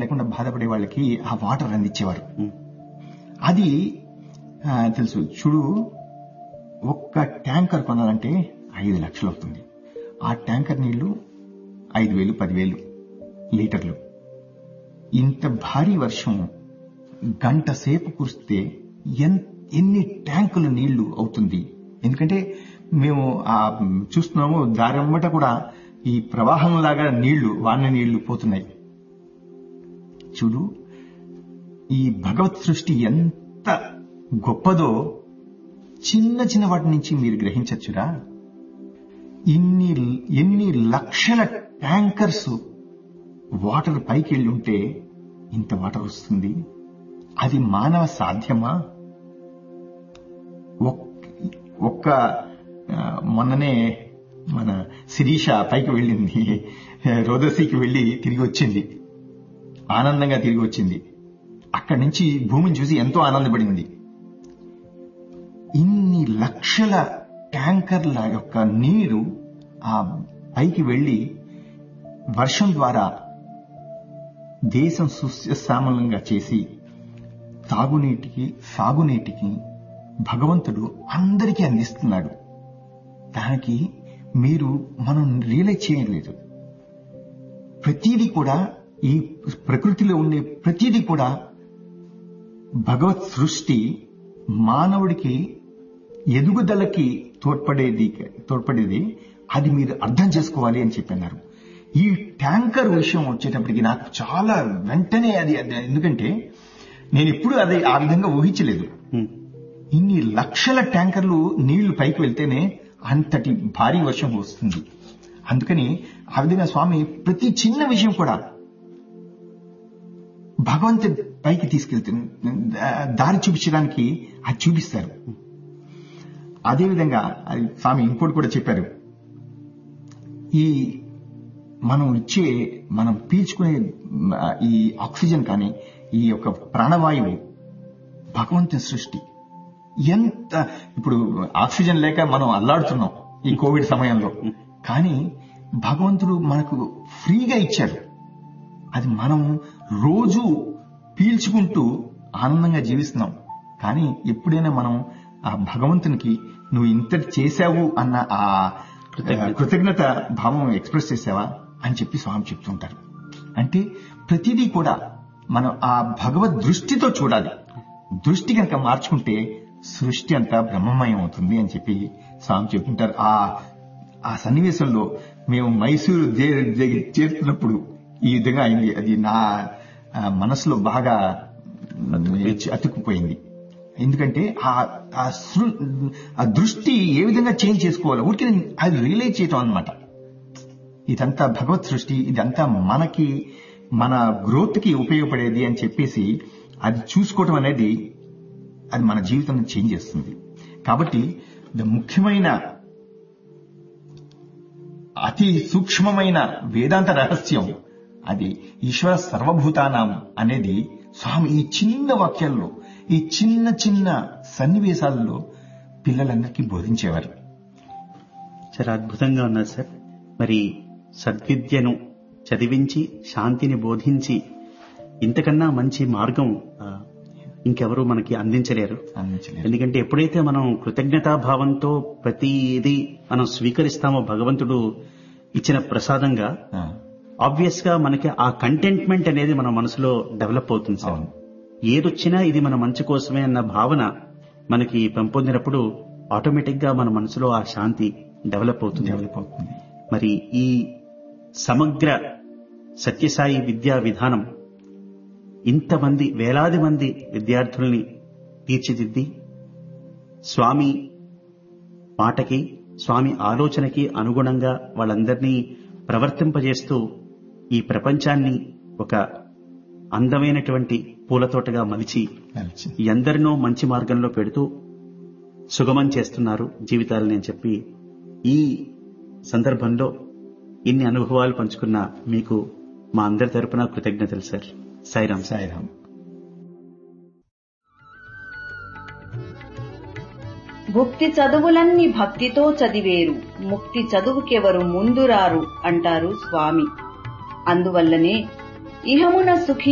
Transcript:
లేకుండా బాధపడే వాళ్ళకి ఆ వాటర్ అందించేవారు ఉమ్. అది ఆ, తెలుసు చూడు ఒక్క ట్యాంకర్ కొనాలంటే ఐదు లక్షలు అవుతుంది ఆ ట్యాంకర్ నీళ్లు ఐదు వేలు పదివేలు లీటర్లు ఇంత భారీ వర్షం గంట సేపు కురిస్తే ఎన్- ఎన్ని ట్యాంకుల నీళ్లు అవుతుంది ఎందుకంటే మేము ఆ చూస్తున్నాము దారెమ్మట కూడా ఈ ప్రవాహం లాగా నీళ్లు వాన నీళ్లు పోతున్నాయి చూడు ఈ భగవత్ సృష్టి ఎంత గొప్పదో చిన్న చిన్న వాటి నుంచి మీరు గ్రహించచ్చురా ఇన్ని ఎన్ని లక్షల ట్యాంకర్స్ వాటర్ పైకి వెళ్ళి ఉంటే ఇంత వాటర్ వస్తుంది అది మానవ సాధ్యమా ఒక్- ఒక్క ఆ, మొన్ననే మన శిరీష పైకి వెళ్ళింది రోదసీకి వెళ్ళి తిరిగి వచ్చింది ఆనందంగా తిరిగి వచ్చింది అక్కడి నుంచి భూమిని చూసి ఎంతో ఆనందపడింది ఇన్ని లక్షల ట్యాంకర్ల యొక్క నీరు ఆ పైకి వెళ్లి వర్షం ద్వారా దేశం సుస్యశ్యామలంగా చేసి తాగునీటికి సాగునీటికి భగవంతుడు అందరికీ అందిస్తున్నాడు దానికి మీరు మనం రియలైజ్ చేయలేదు ప్రతిదీ కూడా ఈ ప్రకృతిలో ఉండే ప్రతిదీ కూడా భగవత్ సృష్టి మానవుడికి ఎదుగుదలకి తోడ్పడేది తోడ్పడేది అది మీరు అర్థం చేసుకోవాలి అని చెప్పన్నారు ఈ ట్యాంకర్ విషయం వచ్చేటప్పటికి నాకు చాలా వెంటనే అది అది ఎందుకంటే నేను ఎప్పుడు అది ఆ విధంగా ఊహించలేదు ఉమ్. ఇన్ని లక్షల ట్యాంకర్లు నీళ్లు పైకి వెళ్తేనే అంతటి భారీ వర్షం వస్తుంది అందుకని ఆ విధంగా స్వామి ప్రతి చిన్న విషయం కూడా భగవంతుడి పైకి తీసుకెళ్తే దారి చూపించడానికి అది చూపిస్తారు అదేవిధంగా అది స్వామి ఇంకోటి కూడా చెప్పారు ఈ మనం ఇచ్చే మనం పీల్చుకునే ఆ, ఈ ఆక్సిజన్ కానీ ఈ యొక్క ప్రాణవాయువు భగవంతుని సృష్టి ఎంత ఇప్పుడు ఆక్సిజన్ లేక మనం అల్లాడుతున్నాం ఈ కోవిడ్ సమయంలో కానీ భగవంతుడు మనకు ఫ్రీగా ఇచ్చాడు అది మనం రోజు పీల్చుకుంటూ ఆనందంగా జీవిస్తున్నాం కానీ ఎప్పుడైనా మనం ఆ భగవంతునికి నువ్వు ఇంతటి చేశావు అన్న ఆ కృతజ్ఞత. కృతజ్ఞత భావం ఎక్స్ప్రెస్ చేసావా అని చెప్పి స్వామి చెప్తుంటారు అంటే ప్రతిదీ కూడా మనం ఆ భగవద్ దృష్టితో చూడాలి దృష్టి కనుక మార్చుకుంటే సృష్టి అంతా బ్రహ్మమయం అవుతుంది అని చెప్పి స్వామి చెప్తుంటారు ఆ ఆ సన్నివేశంలో మేము మైసూరు దే- దే- చేరుతున్నప్పుడు ఈ విధంగా అయింది అది నా ఆ, మనసులో బాగా అతుక్కుపోయింది ఎందుకంటే ఆ ఆ సృ- ఆ దృష్టి ఏ విధంగా చేంజ్ చేసుకోవాలో ఊరికి అది రియలైజ్ చేయటం అన్నమాట ఇదంతా భగవత్ సృష్టి ఇదంతా మనకి మన గ్రోత్ కి ఉపయోగపడేది అని చెప్పేసి అది చూసుకోవటం అనేది అది మన జీవితాన్ని చేంజ్ చేస్తుంది కాబట్టి ద ముఖ్యమైన అతి సూక్ష్మమైన వేదాంత రహస్యం అది ఈశ్వర సర్వభూతానాం అనేది స్వామి ఈ చిన్న వాక్యాల్లో ఈ చిన్న చిన్న సన్నివేశాలలో పిల్లలందరికీ బోధించేవారు చాలా అద్భుతంగా ఉన్నారు సార్ మరి సద్విద్యను చదివించి శాంతిని బోధించి ఇంతకన్నా మంచి మార్గం ఆ, ఇంకెవరూ మనకి అందించలేరు అందించలేదు ఎందుకంటే ఎప్పుడైతే మనం కృతజ్ఞతాభావంతో ప్రతిదీ మనం స్వీకరిస్తామో భగవంతుడు ఇచ్చిన ప్రసాదంగా ఆ, ఆబ్వియస్ గా మనకి ఆ కంటెంట్మెంట్ అనేది మన మనసులో డెవలప్ అవుతుంది సార్ అవును. ఏదొచ్చినా ఇది మన మంచి కోసమే అన్న భావన మనకి పెంపొందినప్పుడు ఆటోమేటిక్ గా మన మనసులో ఆ శాంతి డెవలప్ అవుతుంది డెవలప్ అవుతుంది మరి ఈ సమగ్ర సత్యసాయి విద్యా విధానం ఇంతమంది వేలాది మంది విద్యార్థుల్ని తీర్చిదిద్ది స్వామి మాటకి స్వామి ఆలోచనకి అనుగుణంగా వాళ్ళందరినీ ప్రవర్తింపజేస్తూ ఈ ప్రపంచాన్ని ఒక అందమైనటువంటి పూలతోటగా మలిచి నడిచింది. ఎందరినో మంచి మార్గంలో పెడుతూ సుగమం చేస్తున్నారు జీవితాలని అని చెప్పి ఈ సందర్భంలో ఇన్ని అనుభవాలు పంచుకున్న మీకు మా అందరి తరపున కృతజ్ఞతలు సార్ సాయిరామ్ సార్ సాయిరామ్ భుక్తి చదువులన్నీ భక్తితో చదివేరు ముక్తి చదువుకెవరు ముందురారు అంటారు స్వామి అందువల్లనే ఇహమున సుఖి